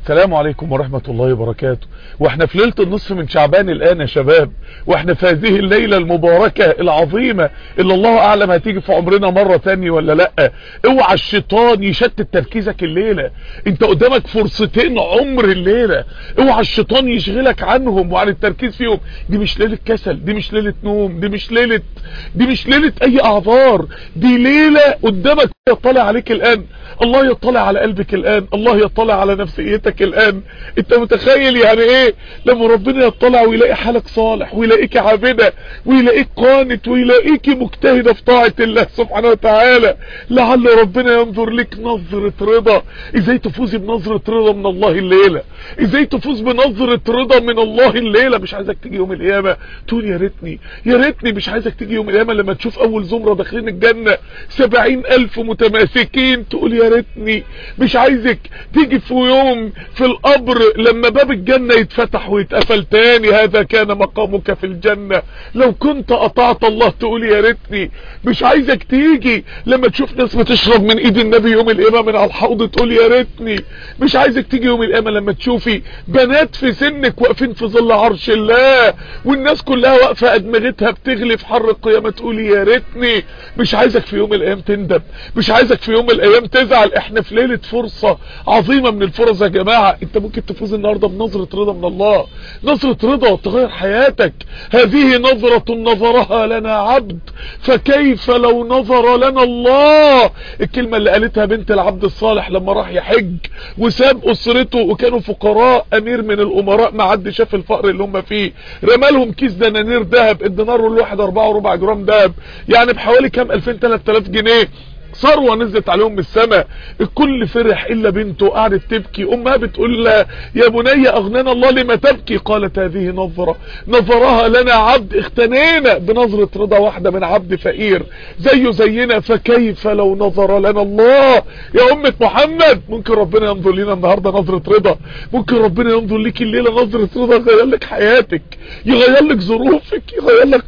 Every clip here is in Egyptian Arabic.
السلام عليكم ورحمة الله وبركاته واحنا في ليلة النصف من شعبان الآن يا شباب واحنا في هذه الليلة المباركة العظيمة اللي الله أعلم هتيجي في عمرنا مرة تانية ولا لأ اوعى الشيطان يشتت تركيزك الليلة انت قدامك فرصتين عمر الليلة اوعى الشيطان يشغلك عنهم وعن التركيز فيهم دي مش ليلة كسل دي مش ليلة نوم دي مش ليلة دي مش ليلة اي اعذار دي ليلة قدامك يطلع عليك الآن الله يطلع على قلبك الآن الله يطلع على نفسيتك الآن انت متخيل يعني ايه لما ربنا يطلع ويلاقي حالك صالح ويلاقيك عابدة ويلاقيك قانت ويلاقيك مجتهدة في طاعة الله سبحانه وتعالى لعل ربنا ينظر لك نظرة رضا ازاي تفوزي بنظرة رضا من الله الليلة ازاي تفوز بنظرة رضا من الله الليلة مش عايزك تيجي يوم القيامة تقول يا ريتني يا ريتني مش عايزك تيجي يوم القيامة لما تشوف اول زمرة داخلين الجنة سبعين الف متماسكين تقول يا ريتني مش عايزك تيجي في يوم في القبر لما باب الجنة يتفتح ويتقفل تاني هذا كان مقامك في الجنة لو كنت قطعت الله تقول يا ريتني مش عايزك تيجي لما تشوف ناس بتشرب من ايد النبي يوم القيامة من على الحوض تقول يا ريتني مش عايزك تيجي يوم القيامة لما تشوفي بنات في سنك واقفين في ظل عرش الله والناس كلها واقفة ادمغتها بتغلي في حر القيامة تقول يا ريتني مش عايزك في يوم الايام تندم مش عايزك في يوم الايام تزعل احنا في ليلة فرصة عظيمة من الفرص يا جماعة انت ممكن تفوز النهاردة بنظرة رضا من الله نظرة رضا تغير حياتك هذه نظرة نظرها لنا عبد فكيف لو نظر لنا الله الكلمة اللي قالتها بنت العبد الصالح لما راح يحج وساب اسرته وكانوا فقراء امير من الامراء ما عد شاف الفقر اللي هم فيه رمالهم كيس دنانير ذهب الدينار الواحد اربعة وربع جرام ذهب يعني بحوالي كام 2000 3000 جنيه ثروه نزلت عليهم من السماء الكل فرح الا بنته قعدت تبكي امها بتقول لها يا بني اغنانا الله لما تبكي قالت هذه نظرة نظرها لنا عبد اختنينا بنظرة رضا واحدة من عبد فقير زيه زينا فكيف لو نظر لنا الله يا امة محمد ممكن ربنا ينظر لنا النهاردة نظرة رضا ممكن ربنا ينظر لك الليلة نظرة رضا يغير لك حياتك يغير لك ظروفك يغير لك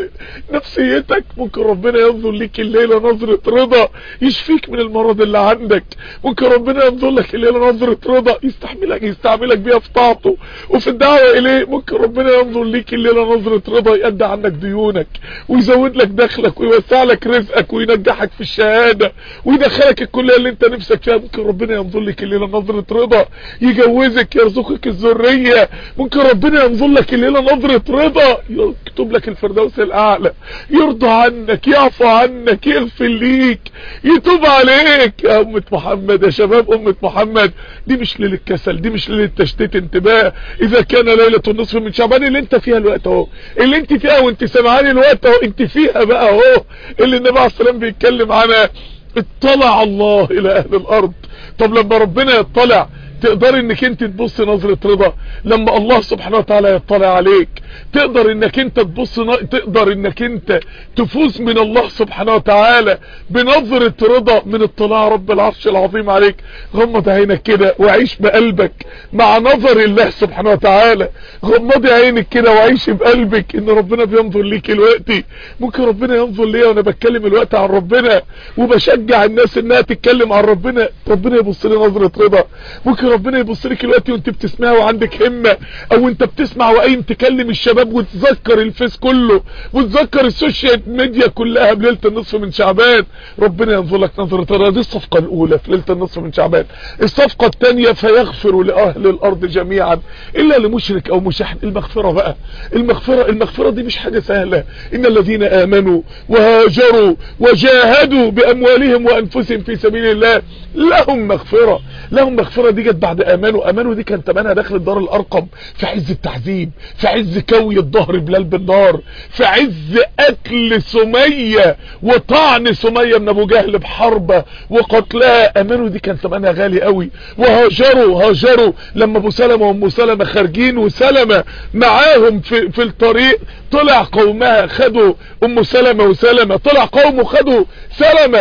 نفسيتك ممكن ربنا ينظر لك الليلة نظرة رضا يشفيك من المرض اللي عندك ممكن ربنا ينظر لك الليله نظره رضا يستحملك يستعملك بيها في طاعته وفي الدعوه اليه ممكن ربنا ينظر ليك الليله نظره رضا يقضي عنك ديونك ويزود لك دخلك ويوسع لك رزقك وينجحك في الشهاده ويدخلك الكليه اللي انت نفسك فيها ممكن ربنا ينظر لك الليله نظره رضا يجوزك يرزقك الذريه ممكن ربنا ينظر لك الليله نظره رضا يكتب لك الفردوس الاعلى يرضى عنك يعفو عنك يغفر ليك يتوب عليك يا أمة محمد يا شباب أمة محمد دي مش ليلة كسل دي مش ليلة تشتيت انتباه إذا كان ليلة النصف من شعبان اللي انت فيها الوقت اهو اللي انت فيها وانت سمعاني الوقت اهو انت فيها بقى اهو اللي النبي عليه السلام بيتكلم عنها اطلع الله إلى أهل الأرض طب لما ربنا يطلع تقدر انك انت تبص نظرة رضا لما الله سبحانه وتعالى يطلع عليك تقدر انك انت تبص ن... تقدر انك انت تفوز من الله سبحانه وتعالى بنظرة رضا من اطلاع رب العرش العظيم عليك غمض عينك كده وعيش بقلبك مع نظر الله سبحانه وتعالى غمضي عينك كده وعيش بقلبك ان ربنا بينظر ليك دلوقتي ممكن ربنا ينظر ليا وانا بتكلم الوقت عن ربنا وبشجع الناس انها تتكلم عن ربنا ربنا يبص لي نظرة رضا ممكن ربنا يبص لك دلوقتي وانت بتسمعها وعندك همة او انت بتسمع وقايم تكلم الشباب وتذكر الفيس كله وتذكر السوشيال ميديا كلها بليله النصف من شعبان ربنا ينظر لك نظره رضا دي الصفقه الاولى في ليله النصف من شعبان الصفقه الثانيه فيغفر لاهل الارض جميعا الا لمشرك او مشاحن المغفره بقى المغفره المغفره دي مش حاجه سهله ان الذين امنوا وهاجروا وجاهدوا باموالهم وانفسهم في سبيل الله لهم مغفره لهم مغفره دي جت بعد امانه امانه دي كان تمنها داخل الدار الارقم في عز التعذيب في عز كوي الظهر بلال بالنار في عز اكل سمية وطعن سمية من ابو جهل بحربة وقتلها امانه دي كان تمنها غالي قوي وهاجروا هاجروا لما ابو سلمة وام سلمة خارجين وسلمة معاهم في, في الطريق طلع قومها خدوا ام سلمة وسلمة طلع قومه خدوا سلمة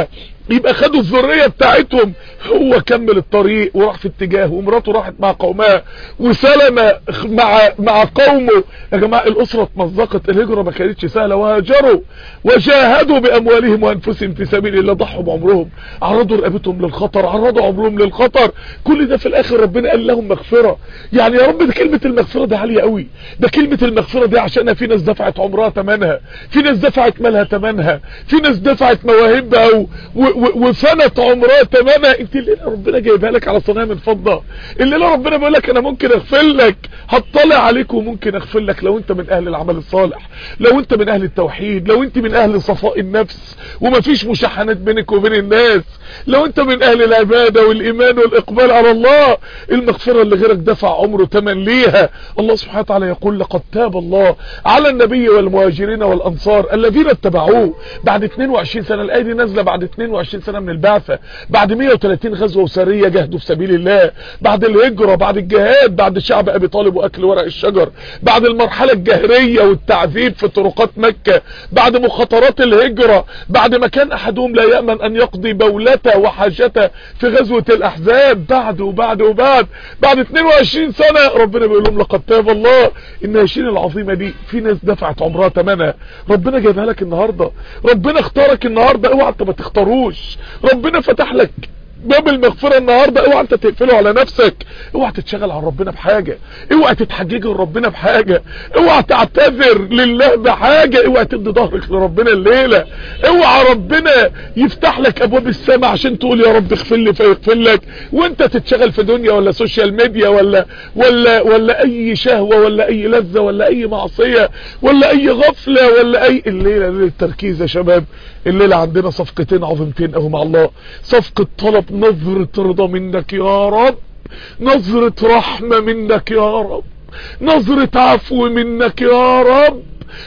يبقى خدوا الذرية بتاعتهم هو كمل الطريق وراح في اتجاه ومراته راحت مع قومها وسلم مع مع قومه يا جماعة الاسرة اتمزقت الهجرة ما كانتش سهلة وهاجروا وجاهدوا باموالهم وانفسهم في سبيل الله ضحوا بعمرهم عرضوا رقبتهم للخطر عرضوا عمرهم للخطر كل ده في الاخر ربنا قال لهم مغفرة يعني يا رب ده كلمة المغفرة دي عالية قوي ده كلمة المغفرة دي عشان في ناس دفعت عمرها تمنها في ناس دفعت مالها تمنها في ناس دفعت مواهبها و... و... وفنت عمرها تمنها انت الليلة ربنا جايبها لك على صنايع من فضة الليلة ربنا بيقول لك انا ممكن اغفر لك هطلع عليك وممكن اغفر لك لو انت من اهل العمل الصالح لو انت من اهل التوحيد لو انت من اهل صفاء النفس ومفيش مشاحنات بينك وبين الناس لو انت من اهل العبادة والايمان والاقبال على الله المغفرة اللي غيرك دفع عمره تمن ليها الله سبحانه وتعالى يقول لقد تاب الله على النبي والمهاجرين والانصار الذين اتبعوه بعد 22 سنة الايه دي نازله بعد 22 سنة من البعثة بعد 130 غزوة وسرية جهدوا في سبيل الله بعد الهجرة بعد الجهاد بعد شعب ابي طالب واكل ورق الشجر بعد المرحلة الجهرية والتعذيب في طرقات مكة بعد مخاطرات الهجرة بعد ما كان احدهم لا يأمن ان يقضي بولته وحاجته في غزوة الاحزاب بعد وبعد وبعد بعد 22 سنة ربنا بيقول لهم لقد تاب الله الناشين العظيمة دي في ناس دفعت عمرها تمنها ربنا جايبها لك النهاردة ربنا اختارك النهاردة اوعى انت ما تختاروش ربنا فتح لك باب المغفرة النهاردة اوعى انت تقفله على نفسك اوعى تتشغل عن ربنا بحاجة اوعى تتحجج لربنا بحاجة اوعى تعتذر لله بحاجة اوعى تدي ظهرك لربنا الليلة اوعى ربنا يفتح لك ابواب السماء عشان تقول يا رب اغفر لي فيغفر لك وانت تتشغل في دنيا ولا سوشيال ميديا ولا ولا ولا اي شهوة ولا اي لذة ولا اي معصية ولا اي غفلة ولا اي الليلة ليلة التركيز يا شباب الليلة عندنا صفقتين عظيمتين اهو مع الله صفقة طلب نظرة رضا منك يا رب نظرة رحمة منك يا رب نظرة عفو منك يا رب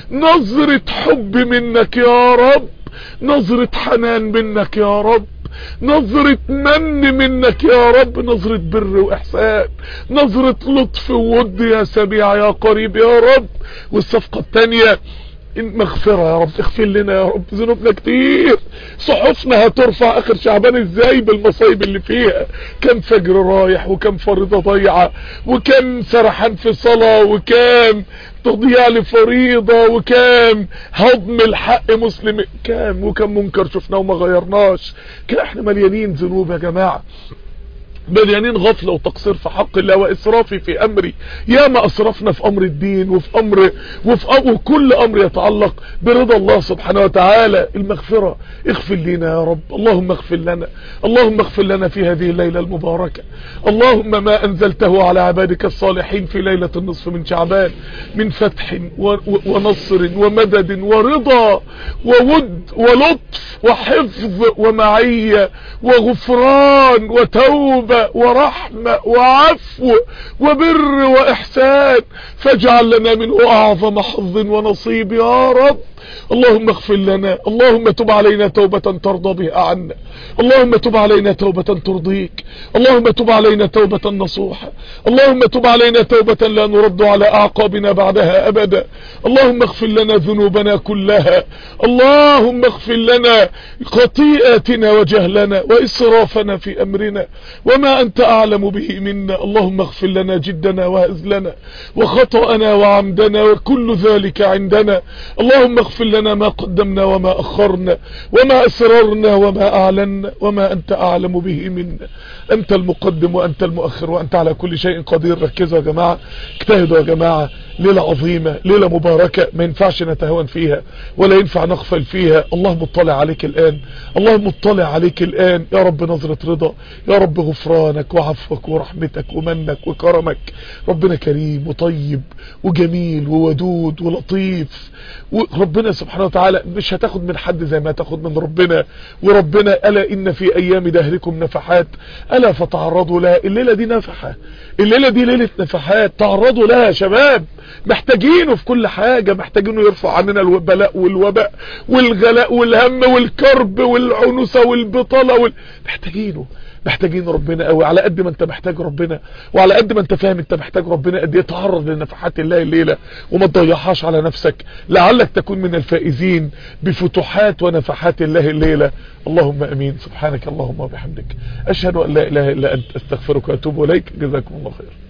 نظرة حب منك يا رب نظرة حنان منك يا رب نظرة من منك يا رب نظرة بر واحسان نظرة لطف وود يا سميع يا قريب يا رب والصفقة التانية مغفرة يا رب اغفر لنا يا رب ذنوبنا كتير صحفنا هترفع اخر شعبان ازاي بالمصايب اللي فيها كم فجر رايح وكم فريضة ضيعة وكم سرحان في صلاة وكم تضييع لفريضة وكام هضم الحق مسلم كام وكم منكر شفناه وما غيرناش كده احنا مليانين ذنوب يا جماعة مليانين غفلة وتقصير في حق الله واسرافي في امري يا ما اسرفنا في امر الدين وفي امر وفي أمر وكل امر يتعلق برضا الله سبحانه وتعالى المغفرة اغفر لنا يا رب اللهم اغفر لنا اللهم اغفر لنا في هذه الليلة المباركة اللهم ما انزلته على عبادك الصالحين في ليلة النصف من شعبان من فتح ونصر ومدد ورضا وود ولطف وحفظ ومعية وغفران وتوبة ورحمة وعفو وبر وإحسان فاجعل لنا منه أعظم حظ ونصيب يا رب اللهم اغفر لنا اللهم تب علينا توبة ترضى بها عنا اللهم تب علينا توبة ترضيك اللهم تب علينا توبة نصوحة اللهم تب علينا توبة لا نرد على أعقابنا بعدها أبدا اللهم اغفر لنا ذنوبنا كلها اللهم اغفر لنا خطيئاتنا وجهلنا وإسرافنا في أمرنا وما أنت أعلم به منا اللهم اغفر لنا جدنا وهزلنا وخطأنا وعمدنا وكل ذلك عندنا اللهم اغفر لنا ما قدمنا وما أخرنا وما أسررنا وما أعلنا وما أنت أعلم به منا أنت المقدم وأنت المؤخر وأنت على كل شيء قدير ركزوا يا جماعة اجتهدوا يا جماعة ليلة عظيمة ليلة مباركة ما ينفعش نتهون فيها ولا ينفع نغفل فيها الله مطلع عليك الآن الله مطلع عليك الآن يا رب نظرة رضا يا رب غفرانك وعفوك ورحمتك ومنك وكرمك ربنا كريم وطيب وجميل وودود ولطيف وربنا سبحانه وتعالى مش هتاخد من حد زي ما هتاخد من ربنا وربنا ألا إن في أيام دهركم نفحات ألا فتعرضوا لها الليلة دي نفحة الليلة دي ليلة نفحات تعرضوا لها يا شباب محتاجينه في كل حاجة محتاجينه يرفع عننا البلاء والوباء والغلاء والهم والكرب والعنوسة والبطالة وال... محتاجينه محتاجين ربنا قوي على قد ما انت محتاج ربنا وعلى قد ما انت فاهم انت محتاج ربنا قد ايه تعرض لنفحات الله الليله وما تضيعهاش على نفسك لعلك تكون من الفائزين بفتوحات ونفحات الله الليله اللهم امين سبحانك اللهم وبحمدك اشهد ان لا اله الا انت استغفرك واتوب اليك جزاكم الله خير